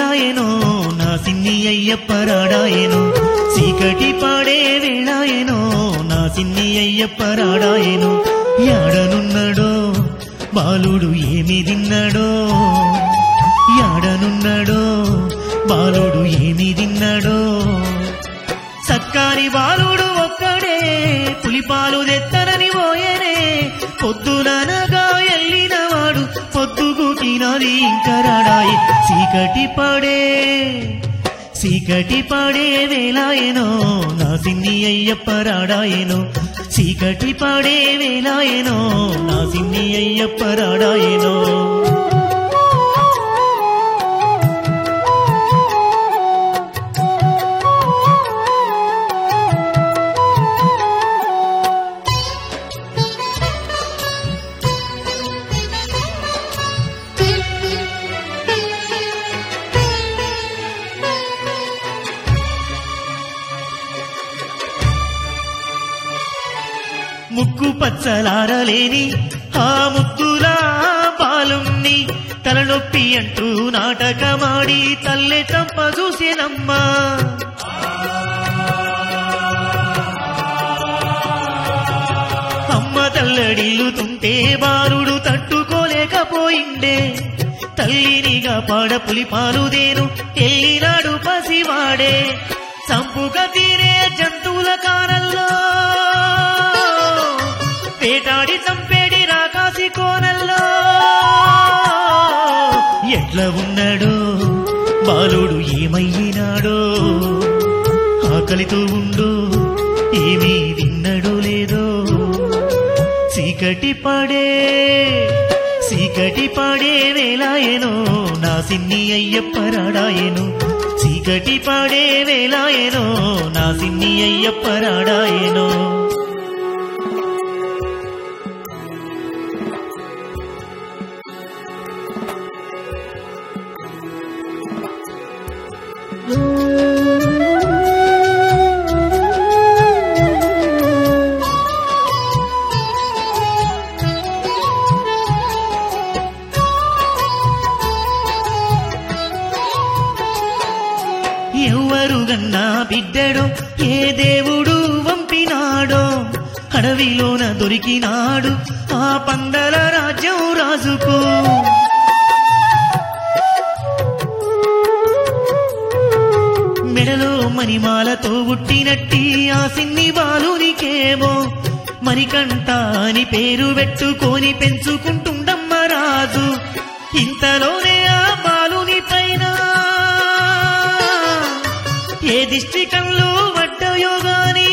వేళాయనో నా సిన్ని అయ్యప్పరాడాయనో చీకటి పాడే వేళాయనో నా సిన్ని అయ్యప్పరాడాయనో యాడనున్నాడో బాలుడు ఏమి తిన్నాడో యాడనున్నాడో బాలుడు ఏమి తిన్నాడో సక్కాని బాలుడు ఒక్కడే పులిపాలు తెత్తనని పోయేనే పొద్దుననగా ఎల్లినవాడు పొద్దుగు తినది ఇంకరాడాయి చీకటి పడే చీకటి పడే వేలాయనో నా సిన్ని అయ్యప్పరాడాయనో చీకటి పడే వేలాయనో నా సిన్ని అయ్యప్పరాడాయనో ముక్కు పచ్చలారలేని ఆ ముద్దులా బాలుణ్ణి తలనొప్పి అంటూ నాటకమాడి తల్లె చంప చూసేనమ్మా అమ్మ తల్లడిల్లుతుంటే బాలుడు తట్టుకోలేకపోయిండే తల్లినిగా పాడ పులిపాలుదేను ఎల్లినాడు పసివాడే సంపుగా తీరే జంతువుల కానల్లో వేటాడి చంపేడి రాకాసి కోనల్లో ఎట్లా ఉన్నాడో బాలుడు ఏమయ్యినాడో ఆకలితో ఉండు ఏమీ విన్నడో లేదో చీకటి పడే చీకటి పడే వేలాయనో నా సిన్ని అయ్యప్పరాడాయను చీకటి పడే వేలాయనో నా సిన్ని అయ్యప్పరాడాయనో ఎవరు గన్నా బిడ్డడో ఏ దేవుడు వంపినాడో అడవిలోన దొరికినాడు ఆ పందల రాజ్యం రాజుకు మెడలో మణిమాలతో పుట్టినట్టి ఆ సిన్ని బాలునికేమో మణికంఠ అని పేరు పెట్టుకొని పెంచుకుంటుండమ్మ రాజు ఇంతలోనే ఆ బాలుని పైన ఏ దిష్టి కళ్ళు పడ్డయో గాని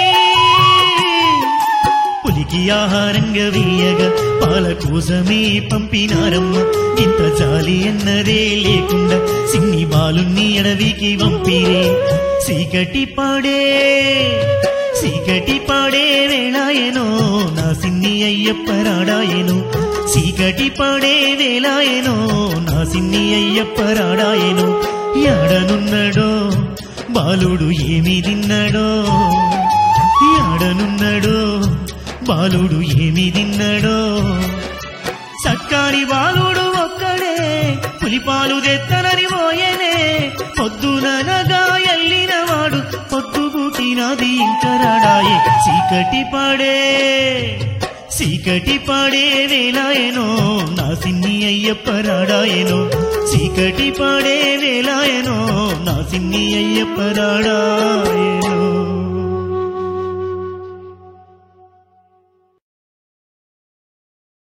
పులికి ఆహారంగా వేయగా పాల కోసమే పంపినారమ్మ ఇంత జాలి అన్నదే లేకుండా సిన్ని బాలుని అడవికి పంపిరే చీకటి పాడే చీకటి పాడే వేళాయనో నా సిన్ని అయ్యప్పరాడాయను చీకటి పాడే వేళాయనో నా సిన్ని అయ్యప్పరాడాయను యాడనున్నాడో బాలుడు ఏమి తిన్నాడో యాడనున్నాడో బాలుడు ఏమి తిన్నాడో సక్కాని బాలుడు ఒక్కడే పులిపాలు తెత్తనని పోయేనే పొద్దుననగా ఎల్లినవాడు పొద్దుగు తినది ఇంకరాడాయే చీకటి పడే చీకటి పడే వేలాయనో నా సిన్ని అయ్యప్పరాడాయనో చీకటి పడే వేలాయనో నా సిన్ని అయ్యప్పరాడాయనో